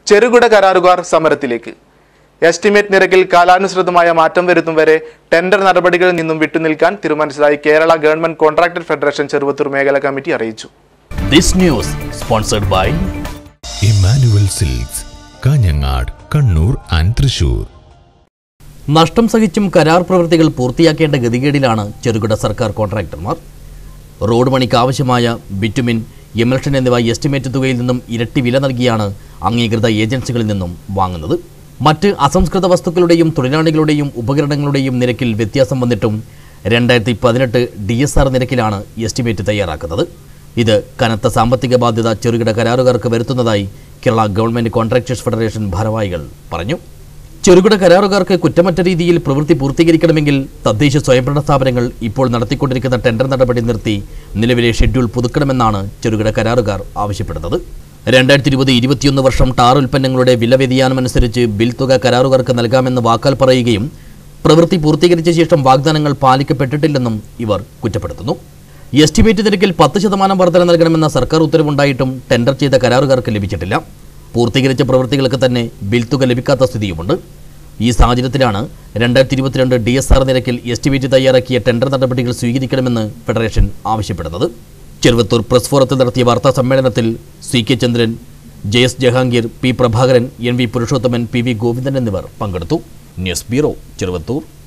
ചെറുകിട കരാറുകാർ സമരത്തിലേക്ക് എസ്റ്റിമേറ്റ് നിരക്കിൽ കാലാനുസൃതമായ മാറ്റം വരുത്തും വരെ ടെൻഡർ നടപടികളിൽ നിന്നും വിട്ടുനിൽക്കാൻ തീരുമാനിച്ചതായി Kerala government contractor federation Cheruvathur മേഖല കമ്മിറ്റി അറിയിച്ചു this news sponsored by Immanuel silks Kanhangad Kannur and Thrissur നഷ്ടം സഹിച്ചും കരാർ പ്രവൃത്തികൾ പൂർത്തിയാക്കേണ്ട ഗതികേടിലാണ് ചെറുകിട സർക്കാർ കോൺട്രാക്ടർമാർ റോഡ് പണിക്ക് ആവശ്യമായ ബിറ്റുമിൻ എമൽഷൻ എന്നിവ എസ്റ്റിമേറ്റ് തുകയിൽ നിന്നും ഇരട്ടി വില നൽകിയാണ് അംഗീകൃത ഏജൻസികളിൽ നിന്നും വാങ്ങുന്നത് മറ്റ് അസംസ്കൃത വസ്തുക്കളുടെയും തൊഴിലാളികളുടെയും ഉപകരണങ്ങളുടെയും നിരക്കിൽ വ്യത്യാസം വന്നിട്ടും രണ്ടായിരത്തി പതിനെട്ട് ഡി എസ് ആർ നിരക്കിലാണ് എസ്റ്റിമേറ്റ് തയ്യാറാക്കുന്നത് ഇത് കനത്ത സാമ്പത്തിക ബാധ്യത ചെറുകിട കരാറുകാർക്ക് വരുത്തുന്നതായി കേരള ഗവൺമെന്റ് കോൺട്രാക്ടേഴ്സ് ഫെഡറേഷൻ ഭാരവാഹികൾ പറഞ്ഞു ചെറുകിട കരാറുകാർക്ക് കുറ്റമറ്റ രീതിയിൽ പ്രവൃത്തി പൂർത്തീകരിക്കണമെങ്കിൽ തദ്ദേശ സ്വയംഭരണ സ്ഥാപനങ്ങൾ ഇപ്പോൾ നടത്തിക്കൊണ്ടിരിക്കുന്ന ടെൻഡർ നടപടി നിർത്തി നിലവിലെ ഷെഡ്യൂൾ പുതുക്കണമെന്നാണ് ചെറുകിട കരാറുകാർ ആവശ്യപ്പെടുന്നത് രണ്ടായിരത്തി ഇരുപത് ഇരുപത്തിയൊന്ന് വർഷം ടാർ ഉൽപ്പന്നങ്ങളുടെ വില വ്യതിയാനമനുസരിച്ച് ബിൽ തുക കരാറുകാർക്ക് നൽകാമെന്ന് വാക്കാൽ പറയുകയും പ്രവൃത്തി പൂർത്തീകരിച്ച ശേഷം വാഗ്ദാനങ്ങൾ പാലിക്കപ്പെട്ടിട്ടില്ലെന്നും ഇവർ കുറ്റപ്പെടുത്തുന്നു എസ്റ്റിമേറ്റ് നിരക്കിൽ പത്ത് ശതമാനം വർധന നൽകണമെന്ന സർക്കാർ ഉത്തരവുണ്ടായിട്ടും ടെൻഡർ ചെയ്ത കരാറുകാർക്ക് ലഭിച്ചിട്ടില്ല പൂർത്തീകരിച്ച പ്രവൃത്തികൾക്ക് തന്നെ ബിൽ തുക ലഭിക്കാത്ത സ്ഥിതിയുമുണ്ട് ഈ സാഹചര്യത്തിലാണ് രണ്ടായിരത്തി ഇരുപത്തിരണ്ട് ഡി എസ് ആർ നിരക്കിൽ എസ്റ്റിമേറ്റ് തയ്യാറാക്കിയ ടെൻഡർ നടപടികൾ സ്വീകരിക്കണമെന്ന് ഫെഡറേഷൻ ആവശ്യപ്പെടുന്നത് ചെറുവത്തൂർ പ്രസ് ഫോറത്തിൽ നടത്തിയ വാർത്താ സമ്മേളനത്തിൽ C K Chandran J S Jahangir P Prabhakaran N V Purushothaman P V Govindan എന്നിവർ പങ്കെടുത്തു ന്യൂസ് ബ്യൂറോ ചെറുവത്തൂർ